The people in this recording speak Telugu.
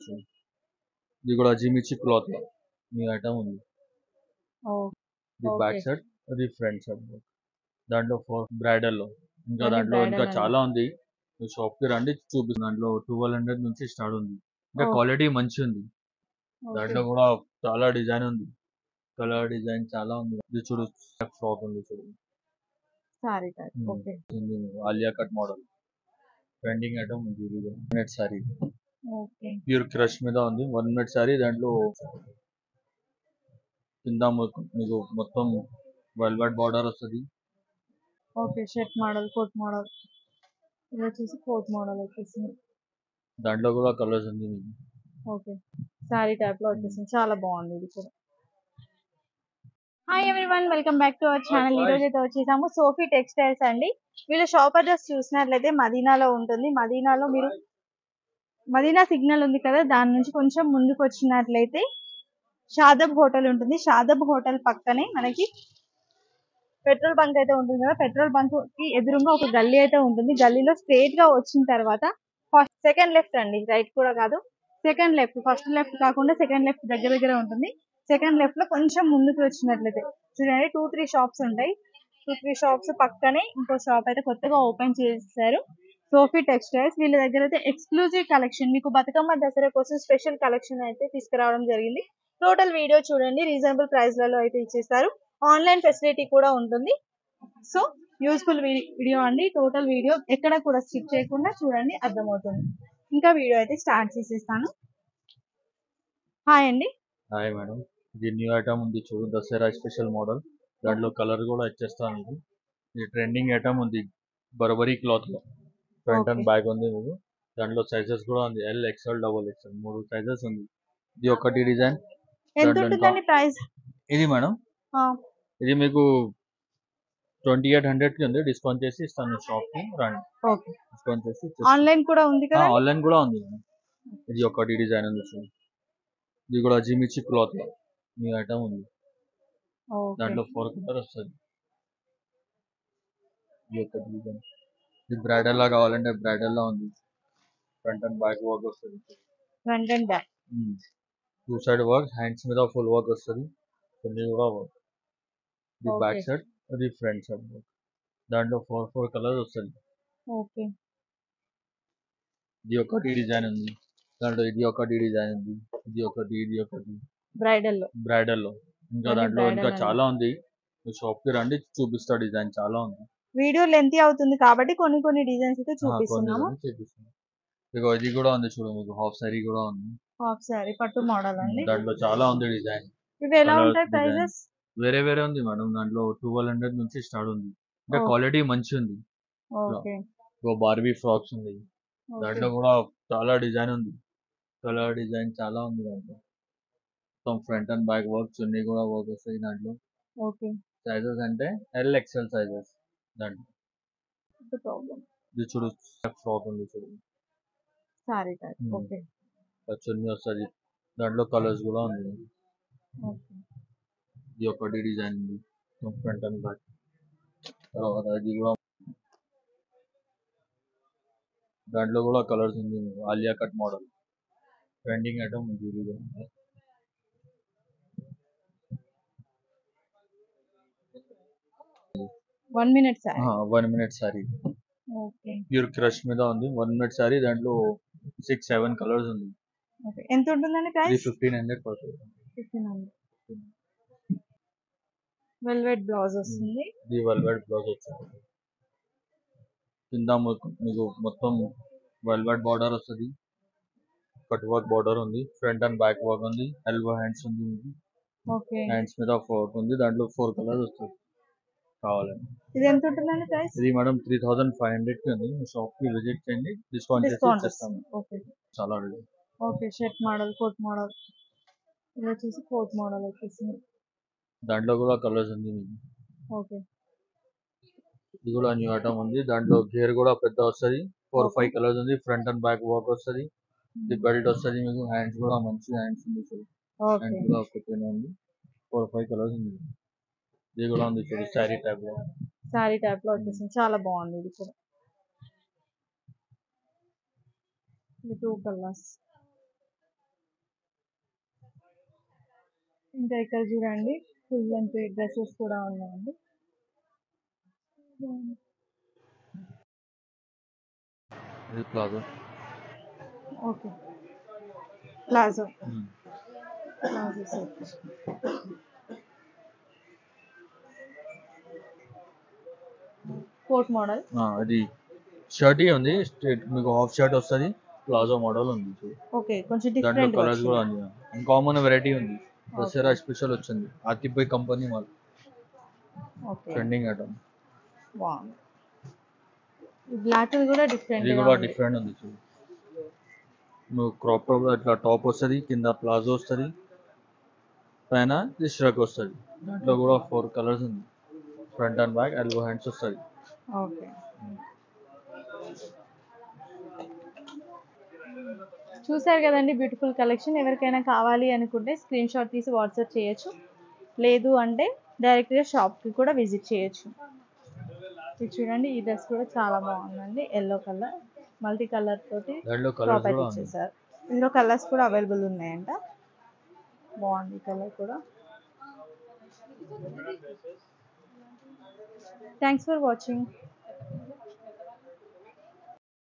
చూడండి ఇది కూడా జిమిచి క్లాత్ లో మీ ఐటమ్ ఉంది ఓ ఇది బ్యాక్ Okay. సైడ్ ఇది ఫ్రంట్ సైడ్ దాంట్లో ఫోర్ బ్రైడల్ లో ఇంకా అది దాంట్లో ఇంకా bridal చాలా ఉంది మీరు షాప్ కి రండి చూపిస్తుంది దాంట్లో ట్వెల్వ్ హండ్రెడ్ నుంచి స్టార్ట్ ఉంది ఇంకా Oh. క్వాలిటీ మంచి ఉంది దాంట్లో కూడా చాలా డిజైన్ ఉంది కలర్ డిజైన్ చాలా ఉంది ఇది చూడు ఫ్రాక్ ఉంది చూడు సారీ టైప్ Hmm. ఓకే ఉంది మీకు Alia cut model trending item ఉంది ఇది minute sorry okay pure crush మీద ఉంది వన్ మినిట్ సారీ దాంట్లో కింద మొ- మీకు మొత్తం వెల్వెట్ బార్డర్ వస్తుంది okay shirt model coat model ఇది వచ్చేసి కోట్ మోడల్ వచ్చేసింది దాంట్లో కూడా కలర్స్ ఉంది మీకు ఓకే సారీ టైప్ లో వచ్చేసింది చాలా బాగుంది ఇది కూడా hi everyone welcome back to our channel ఈ Hi. రోజు అయితే వచ్చేసాము సోఫీ టెక్స్టైల్స్ అండి వీళ్ళ షాప్ అడ్రస్ చూసినట్లయితే మదీనాలో ఉంటుంది మదీనాలో మీరు మదీనా సిగ్నల్ ఉంది కదా దాని నుంచి కొంచెం ముందుకు వచ్చినట్లయితే షాదబ్ హోటల్ ఉంటుంది షాదబ్ హోటల్ పక్కనే మనకి పెట్రోల్ బంక్ అయితే ఉంటుంది కదా పెట్రోల్ బంక్ కి ఎదురుగా ఒక గల్లీ అయితే ఉంటుంది గల్లీలో స్ట్రేట్ గా వచ్చిన తర్వాత ఫస్ట్ సెకండ్ లెఫ్ట్ అండి రైట్ కూడా కాదు సెకండ్ లెఫ్ట్ ఫస్ట్ లెఫ్ట్ కాకుండా సెకండ్ లెఫ్ట్ దగ్గర దగ్గర ఉంటుంది సెకండ్ లెఫ్ట్ లో కొంచెం ముందుకు వచ్చినట్లయితే చూడండి టూ త్రీ షాప్స్ ఉంటాయి టూ త్రీ షాప్స్ పక్కనే ఇంకో షాప్ అయితే కొత్తగా ఓపెన్ చేశారు సోఫీ టెక్స్టైల్స్ వీళ్ళ దగ్గర అయితే ఎక్స్క్లూజివ్ కలెక్షన్ మీకు బతుకమ్మ దసరా కోసం స్పెషల్ కలెక్షన్ అయితే తీసుకురావడం జరిగింది టోటల్ వీడియో చూడండి రీజనబుల్ ప్రైస్ లలో అయితే ఇచ్చేస్తారు ఆన్లైన్ ఫెసిలిటీ కూడా ఉంటుంది సో యూస్ఫుల్ వీడియో అండి టోటల్ వీడియో ఎక్కడ కూడా స్కిప్ చేయకుండా చూడండి అర్థమవుతుంది ఇంకా వీడియో అయితే స్టార్ట్ చేసేస్తాను హాయ్ అండి హాయ్ మేడం ఇది న్యూ ఐటమ్ ఉంది చూడు దసరా స్పెషల్ మోడల్ దాంట్లో కలర్ కూడా ఇచ్చేస్తాను మీకు ఇది ట్రెండింగ్ ఐటమ్ ఉంది బర్బరీ క్లాత్ లో ఫ్రంట్ అండ్ Okay. బ్యాక్ ఉంది మీకు దాంట్లో సైజెస్ కూడా ఉంది ఎల్ ఎక్స్ఎల్ డబుల్ ఎక్స్ఎల్ మూడు సైజెస్ ఉంది ఇది ఒకటి డిజైన్ ఎంత దాంట్లో ఉంటుందండి ప్రైస్ ఇది మేడం ఇది మీకు ట్వంటీ ఎయిట్ హండ్రెడ్ కి ఉంది డిస్కౌంట్ చేసి ఇస్తాను షాప్ కి రండి ఓకే డిస్కౌంట్ చేసి ఆన్లైన్ కూడా ఉంది కదా ఆన్లైన్ కూడా ఉంది మేడం ఇది ఒకటి డిజైన్ ఉంది చూడండి ఇది కూడా జిమిచి క్లాత్ లో మీ ఐటమ్ ఉంది ఓకే దాంట్లో ఫోర్ కలర్ వస్తుంది ఇది ఒక డిజైన్ ఇది బ్రైడల్ లా కావాలంటే బ్రైడల్ లా ఉంది ఫ్రంట్ అండ్ బ్యాక్ వర్క్ వస్తుంది front and back two side work hands మీద ఫుల్ వర్క్ వస్తుంది కొన్ని కూడా వర్క్ ఇది బ్యాక్ Okay. సైడ్ ఇది ఫ్రంట్ సైడ్ వర్క్ దాంట్లో ఫోర్ ఫోర్ కలర్స్ వస్తుంది ఓకే ఇది ఒకటి డిజైన్ ఉంది దాంట్లో ఇది ఒకటి డిజైన్ ఉంది ఇది ఒకటి ఇది ఒకటి బ్రైడల్ లో బ్రైడల్ లో ఇంకా అన్ని దాంట్లో ఇంకా bridal అన్ని. చాలా ఉంది షాప్ కి రండి చూపిస్తా డిజైన్ చాలా ఉంది వీడియో లెంతీ అవుతుంది కాబట్టి కొన్ని కొన్ని డిజైన్స్ అయితే ఆ, కొన్ని చూపిస్తున్నాము కొన్ని చూపిస్తాను ఇగో ఇది కూడా ఉంది చూడు మీకు హాఫ్ సారీ కూడా ఉంది హాఫ్ సారీ పట్టు మోడల్ అండి దాంట్లో చాలా ఉంది డిజైన్ ఇవి ఎలా Colours, ఉంటాయి design. ప్రైజెస్ వేరే వేరే ఉంది మేడం దాంట్లో ట్వెల్వ్ హండ్రెడ్ నుంచి స్టార్ట్ ఉంది ఇంకా Oh. క్వాలిటీ మంచి ఉంది ఓకే ఇగో బార్బీ ఫ్రాక్స్ ఉంది దాంట్లో కూడా చాలా డిజైన్ ఉంది కలర్ డిజైన్ చాలా ఉంది దాంట్లో మొత్తం ఫ్రంట్ అండ్ బ్యాక్ వర్క్ చున్నీ కూడా వర్క్ వస్తాయి దాంట్లో ఓకే సైజెస్ అంటే ఎల్ ఎక్స్ఎల్ సైజెస్ దాంట్లో ప్రాబ్లం ఇది చూడు ఫ్రాక్ ఉంది చూడు సారీ టైప్ Hmm. ఓకే ఆ చున్నీ వస్తుంది దాంట్లో కలర్స్ కూడా ఉంది ఓకే ఇది ఒకటి డిజైన్ ఉంది ఫ్రంట్ అండ్ బ్యాక్ తర్వాత ఇది కూడా దాంట్లో కూడా కలర్స్ ఉంది మీకు Alia cut model trending item ఉంది ఇది కూడా. వన్ మినిట్ సారీ ఆ, one minute sorry okay pure crush మీద ఉంది వన్ మినిట్ సారీ దాంట్లో సిక్స్ సెవెన్ కలర్స్ ఉంది ఓకే ఎంత ఉంటుందండి ఇది ప్రైస్ ఫిఫ్టీన్ హండ్రెడ్ పడుతుంది ఫిఫ్టీన్ హండ్రెడ్ వెల్వెట్ బ్లౌజ్ వస్తుంది ఇది వెల్వెట్ బ్లౌజ్ వచ్చింది కింద మొ- మీకు మొత్తం వెల్వెట్ బార్డర్ వస్తుంది కట్ వర్క్ బార్డర్ ఉంది ఫ్రంట్ అండ్ బ్యాక్ వర్క్ ఉంది ఎల్బో హ్యాండ్స్ ఉంది మీకు ఓకే హ్యాండ్స్ మీద వర్క్ ఉంది దాంట్లో ఫోర్ కలర్స్ వస్తుంది కావాలండి ఇది ఎంత ఉంటుందండి ప్రైస్ ఇది madam three thousand five hundred కి ఉంది మీ షాప్ కి విజిట్ చేయండి డిస్కౌంట్ చేసి డిస్కౌంట్ ఇచ్చేస్తాం వస్తుంది ఓకే చాలా ready. Okay shirt model coat model ఇది వచ్చేసి కోట్ మోడల్ వచ్చేసింది దాంట్లో కూడా కలర్స్ ఉంది మీకు ఓకే ఇది కూడా న్యూ ఐటమ్ ఉంది దాంట్లో గేర్ కూడా పెద్ద వస్తుంది ఫోర్ ఫైవ్ కలర్స్ ఉంది ఫ్రంట్ అండ్ బ్యాక్ వర్క్ వస్తుంది ఇది బెల్ట్ వస్తుంది మీకు హ్యాండ్స్ కూడా మంచి హ్యాండ్స్ ఉంది చూడు ఓకే హ్యాండ్స్ కూడా ఒకటేనే ఉంది ఫోర్ ఫైవ్ కలర్స్ ఉంది ఇది కూడా ఉంది చూడు శారీ టైప్ లో సారీ టైప్ లో వచ్చేసింది చాలా బాగుంది ఇది కూడా ఇది టూ కలర్స్ ఇంకా ఇక్కడ చూడండి ఫుల్ లెంత్ డ్రెస్సెస్ కూడా ఉన్నాయండి ఇది palazzo okay palazzo palazzo set coat model అది షర్ట్ ఉంది స్ట్రేట్ మీకు హాఫ్ షర్ట్ వస్తుంది ప్లాజో మోడల్ ఉంది చూడు. ఓకే కొంచెం దాంట్లో డిఫరెంట్ కలర్స్ కూడా ఉంది కామన్ వెరైటీ ఉంది దసరా స్పెషల్ వచ్చింది ఆతిపై కంపెనీ వాళ్ళు ఓకే ట్రెండింగ్ ఐటమ్ బాగుంది బ్లాక్ కూడా డిఫరెంట్ ఇది కూడా డిఫరెంట్ ఉంది చూడు నువ్వు క్రాప్ టాప్ ఇట్లా టాప్ వస్తుంది కింద ప్లాజో వస్తుంది పైన ఇది ష్రక్ వస్తుంది దాంట్లో కూడా ఫోర్ కలర్స్ ఉంది front and back elbow hands వస్తుంది ఓకే చూసారు కదండి బ్యూటిఫుల్ కలెక్షన్ ఎవరికైనా కావాలి అనుకుంటే స్క్రీన్ షాట్ తీసి వాట్సాప్ చేయొచ్చు లేదు అంటే డైరెక్ట్గా షాప్కి కూడా విజిట్ చేయొచ్చు ఇది చూడండి ఈ డ్రెస్ కూడా చాలా బాగుందండి ఎల్లో కలర్ మల్టీ కలర్ తోటి దాంట్లో కలర్స్ టాప్ అయితే కూడా ఉంది ఇచ్చేసారు ఇందులో కలర్స్ కూడా అవైలబుల్ ఉన్నాయంట బాగుంది కలర్ కూడా థ్యాంక్స్ ఫర్ వాచింగ్